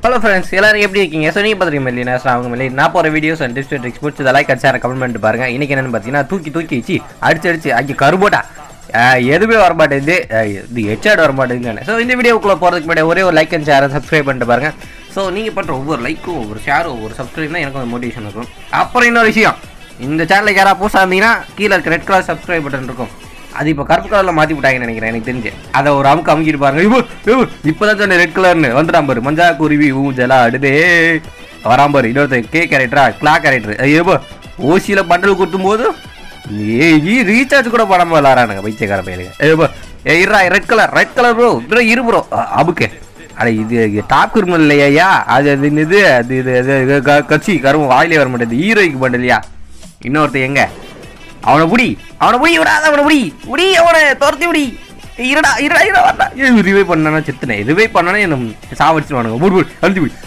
hello friends எல்லாரும் எப்படி இருக்கீங்க ஸோ நீங்கள் பார்த்துருக்கீங்க இல்லையா நான் அவங்க மேலே நான் போகிற வீடியோஸ் அண்ட் டிப்ஸ் ட்ரிக்ஸ் பிடிச்சி லைக் அடிச்சார கமெண்ட் பண்ணிட்டு பாருங்க இன்னைக்கு என்னன்னு பார்த்தீங்கன்னா தூக்கி தூக்கி வச்சு அடிச்சு அடிச்சு அங்கே கருபோட்டா ஆஹ் எதுவுமே வர மாட்டேங்குது ஆஹ் இது ஹெச்ஆட் வர மாட்டேங்குது ஸோ இந்த வீடியோக்குள்ளே போகிறதுக்கு முன்னாடி ஒரே ஒரு லைக் அண்ட் ஷேர் சப்ஸ்கிரைப் பண்ணிட்டு பாருங்க ஸோ நீங்கள் பண்ணுற ஒவ்வொரு லைக்கும் ஒவ்வொரு ஷேரும் ஒவ்வொரு சப்ஸ்கிரைப்னா எனக்கு ஒரு மோட்டிவேஷன் இருக்கும் அப்புறம் இன்னொரு விஷயம் இந்த சேனலுக்கு யாராவது புதுசாக இருந்தீங்கன்னா கீழே இருக்க ரெட் கலர் சப்ஸ்கிரைப் பட்டன் இருக்கும் அது இப்போ கருப்பு கலரில் மாற்றி விட்டாங்கன்னு நினைக்கிறேன் எனக்கு தெரிஞ்சு அதை ஒரு அமுக்கு அமுக்கிட்டு பாருங்க இப்போ இப்போ தான் சொன்னேன் ரெட் கலர்னு வந்துட்டான் பாரு மஞ்சா குருவி ஊஞ்சலா அடுதே வரான் பாரு இன்னொருத்தர் கே கேரக்டரா கிளா கேரக்டர் ஐயோ ஓசியில் பண்டல் குத்தும் போது ஏய் ரீசார்ஜ் கூட பண்ணாம விளாட்றானுங்க பைத்தியக்கார பையலுங்க ஏப்போ ஏ இருடா red colour red colour bro bro இரு ப்ரோ அபுக்கு அட இது டாப் கிரிமினல் இல்லையா அது அது இது அது இது அது இது க- கட்சி கரும்பு வாயிலே வர மாட்டேது ஹீரோய்க்கு பண்ணலையா இன்னொருத்தன் எங்க அவனை புடி அவனை புடி விடாத அவனை புடி புடி அவனை துரத்தி புடி ஏய், இருடா இருடா இருடா வரடா ரிவை பண்ணனா செத்துனேன் ரிவை பண்ணனா என்ன சாவடிச்சிருவானுங்க புடி புடி அழுத்தி புடி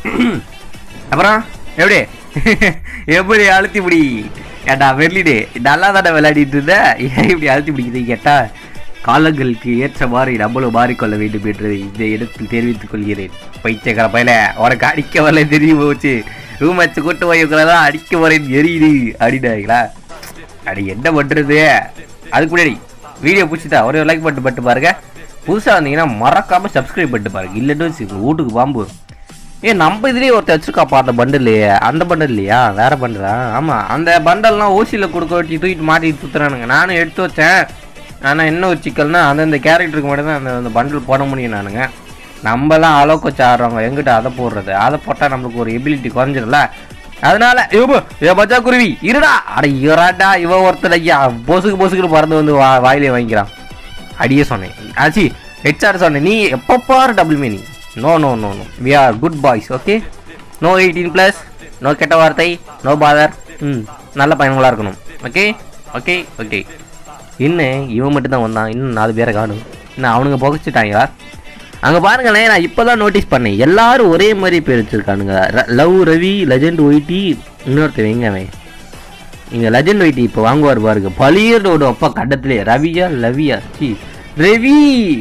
அப்புறம் எப்படி எப்படி அழுத்தி பிடி ஏட்டா வெள்ளிடே நல்லா தானே விளையாடிட்டு இருந்த ஏன் இப்படி அழுத்தி பிடிக்குது கேட்டா காலங்களுக்கு ஏற்றவாறு நம்மளும் மாறிக்கொள்ள வேண்டும் என்று இந்த இடத்தில் தெரிவித்துக் கொள்கிறேன் பைத்தியக்கார பையல உனக்கு அடிக்க வரல தெரியும் போச்சு ரூம் வச்சு கூட்டு போய்க்கலாம் அடிக்க வரேன் எரியுது அப்படின்னாங்களா அடி என்ன பண்றது அதுக்கு முன்னாடி வீடியோ பிடிச்சிட்டா ஒரே லைக் பண்ணிட்டு பட்டு பாருங்க புதுசாக வந்தீங்கன்னா மறக்காம சப்ஸ்கிரைப் பண்ணிட்டு பாருங்க இல்லைன்னு வச்சுக்கோங்க வீட்டுக்கு பாம்பு ஏ நம்ம இதுலயே ஒருத்தர் வச்சிருக்காப்பா அந்த பண்டல் இல்லையே அந்த பண்டல் இல்லையா வேற பண்டலா ஆமா அந்த பண்டல்லாம் ஓசியில் கொடுக்க வச்சு தூக்கிட்டு மாட்டிட்டு சுத்துறானுங்க நானும் எடுத்து வச்சேன் ஆனால் என்ன ஒரு சிக்கல்னா அந்தந்த கேரக்டருக்கு மட்டும் தான் அந்த அந்த பண்டல் போட முடியும் நானுங்க நம்மலாம் அளவுக்கு வச்சு ஆடுறவங்க எங்கிட்ட அதை போடுறது அதை போட்டால் நம்மளுக்கு ஒரு எபிலிட்டி குறைஞ்சிடல அதனால ஐயோ ஏ பச்சா குருவி இருடா அட இவராடா இவ ஒருத்தர் ஐயா பொசுக்கு பொசுக்குன்னு பறந்து வந்து வா வாயிலே வாங்கிக்கிறான் அடியே சொன்னேன் ஆச்சி ஹெச்ஆர் சொன்னேன் நீ எப்போ பாரு double meaning no no no no we are good boys okay no eighteen plus no கெட்ட வார்த்தை நோ பாதர் ம் நல்ல பையன்களாக இருக்கணும் ஓகே ஓகே ஓகே இன்னும் இவன் மட்டும் தான் வந்தான் இன்னும் நாலு பேரை காணும் இன்னும் அவனுங்க புகைச்சிட்டாங்களா அங்கே பாருங்களேன் நான் இப்போ தான் நோட்டீஸ் பண்ணேன் எல்லாரும் ஒரே மாதிரி பேர் வச்சிருக்கானுங்க ர- லவ் ரவி லெஜெண்ட் ஒயிட்டி இன்னொருத்தர் எங்க அவன் இங்க லெஜெண்ட் ஒயிட்டி இப்போ வாங்குவார் பாருங்க பளியரோட அப்பா கட்டத்திலே ரவியா லவியா சி ரவி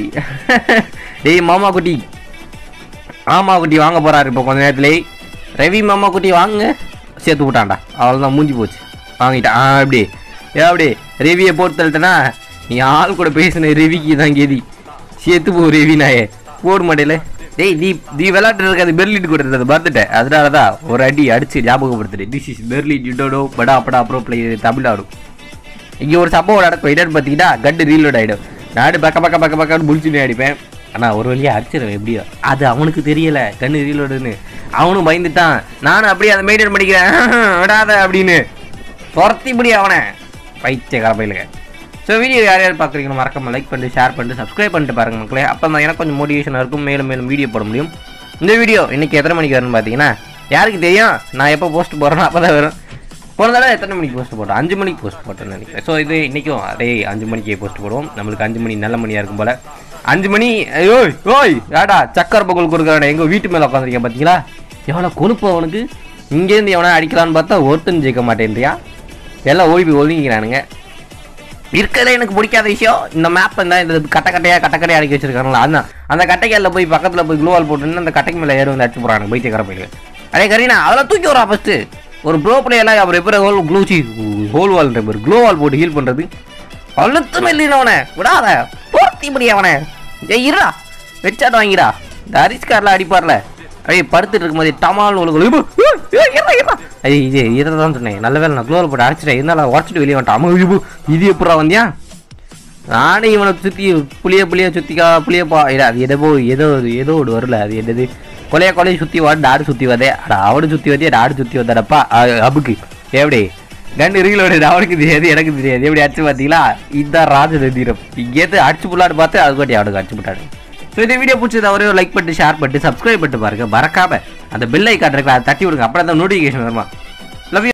டேய் மாமா குட்டி மாமா குட்டி வாங்க போறாரு இப்போ கொஞ்ச நேரத்துல ரவி மாமா குட்டி வாங்க சேர்த்து விட்டான்டா அவ்வளோதான் மூஞ்சி போச்சு வாங்கிட்டான் ஆ அப்படி ஏ அப்படி ரவியை போட்டு தள்ளிட்டனா நீ ஆள் கூட பேசின ரவிக்கு தான் கேதி சேர்த்து போ ரவி நாயே போட மாட்டேல டேய் நீ நீ விளையாட்டு இருக்காது பெர்லின் கூட இருந்தது மறந்துட்டேன் அதனால தான் ஒரு அடி அடிச்சு ஞாபகப்படுத்துட்டேன் திஸ் இஸ் பெர்லின் யுடோடோ படா படா அப்புறம் பிளே தமிழ் ஆடும் இங்கே ஒரு சம்பவம் நடக்கும் என்னன்னு பார்த்தீங்கன்னா கண்டு ரீலோட் ஆகிடும் நாடு பக்க பக்க பக்க பக்கம்னு முடிச்சுன்னு அடிப்பேன் ஆனால் ஒரு வழியாக அடிச்சிருவேன் எப்படியோ அது அவனுக்கு தெரியல கண்ணு ரீலோடுன்னு அவனும் பயந்துட்டான் நானும் அப்படியே அதை மெயின்டைன் பண்ணிக்கிறேன் விடாத அப்படின்னு துரத்தி முடி அவனை பைத்திய கரப்பையிலுங்க ஸோ வீடியோ யார் யார் பார்க்குறீங்கன்னு மறக்காம லைக் பண்ணிட்டு ஷேர் பண்ணிட்டு சப்ஸ்கிரைப் பண்ணிட்டு பாருங்க மக்களே அப்போ தான் எனக்கு கொஞ்சம் மோட்டிவேஷனாக இருக்கும் மேலும் மேலும் வீடியோ போட முடியும் இந்த வீடியோ இன்னைக்கு எத்தனை மணிக்கு வரும்னு பார்த்தீங்கன்னா யாருக்கு தெரியும் நான் எப்போ போஸ்ட் போடுறேனோ அப்போ தான் வரும் போன தடவை எத்தனை மணிக்கு போஸ்ட் போட்டோம் அஞ்சு மணிக்கு போஸ்ட் போட்டேன்னு நினைக்கிறேன் ஸோ இது இன்றைக்கும் அதே அஞ்சு மணிக்கே போஸ்ட் போடுவோம் நம்மளுக்கு அஞ்சு மணி நல்ல மணியாக இருக்கும் போல் அஞ்சு மணி ஓய் ஓய் ஏடா சக்கர் பகுல் கொடுக்குறானே எங்கள் வீட்டு மேலே உட்காந்துருக்கேன் பார்த்தீங்களா எவ்வளோ கொழுப்பு அவனுக்கு இங்கேருந்து எவனா அடிக்கலான்னு பார்த்தா ஒருத்தன் ஜெயிக்க மாட்டேன்றியா எல்லாம் ஓடி போய் ஒதுங்கிக்கிறானுங்க இருக்கிறதுல எனக்கு பிடிக்காத விஷயம் இந்த மேப் தான் இந்த கட்ட கட்டையா கட்ட கட்டையா அடிக்க வச்சிருக்காங்களா அதான் அந்த கட்டைக்கல்ல போய் பக்கத்துல போய் க்ளோவால் போட்டுன்னு அந்த கட்டைக்கு மேல ஏறி வந்து அடிச்சு போறாங்க பைத்தியக்கார பையன் அடே கரீனா அதெல்லாம் தூக்கி வரா ஃபர்ஸ்ட் ஒரு ப்ரோ பிளேயர்லாம் அப்புறம் எப்படி ஹோல் க்ளூச்சி ஹோல் வால் பேர் க்ளோ வால் போட்டு ஹீல் பண்றது அழுத்தமே இல்லைன்னு அவனை விடாத போர்த்தி முடி அவனை ஏய் இருடா வெச்சாட்டு வாங்கிடா இந்த ஹரிஷ்கார்ல அடிப்பார்ல அப்படியே படுத்துட்டு இருக்கும்போது டமால் உங்களுக்கு ஐய் இது இதை தான் சொன்னேன் நல்ல வேலை நான் க்ளோவில் போட்டு அடிச்சிட்டேன் இருந்தாலும் உடச்சிட்டு வெளியே வந்துட்டான் அம்மா, ஐயோ, இது எப்படா வந்தியா நானே இவனை சுற்றி புளிய புளிய சுற்றிக்கா புளியப்பா இல்லை அது எதோ ஏதோ ஒரு- ஏதோ ஒரு வரல அது என்னது கொலைய கொலைய சுற்றி வாடு டாடு சுற்றி வதே அட அவனு சுற்றி வதே டாடு சுற்றி வந்தாடப்பா அ- அபுக்கு எப்படி கண்டு ரீலோட அவனுக்கு தெரியாது எனக்கு தெரியாது எப்படி அடிச்சு பார்த்தீங்களா இதுதான் ராஜ தந்திரம் இங்கேருந்து அடிச்சு புள்ளாடு பார்த்து அதுக்காட்டி அவனுக்கு அடிச்சு புட்டாடு ஸோ இந்த வீடியோ பிடிச்சது ஒரே ஒரு லைக் பண்ணிட்டு ஷேர் பண்ணிட்டு சப்ஸ்கிரைப் பண்ணிட்டு பாருங்க மறக்காம அந்த பெல் ஐக்கான் இருக்குல்ல அதை தட்டி விடுங்க அப்புறம் தான் நோட்டிஃபிகேஷன் வருமா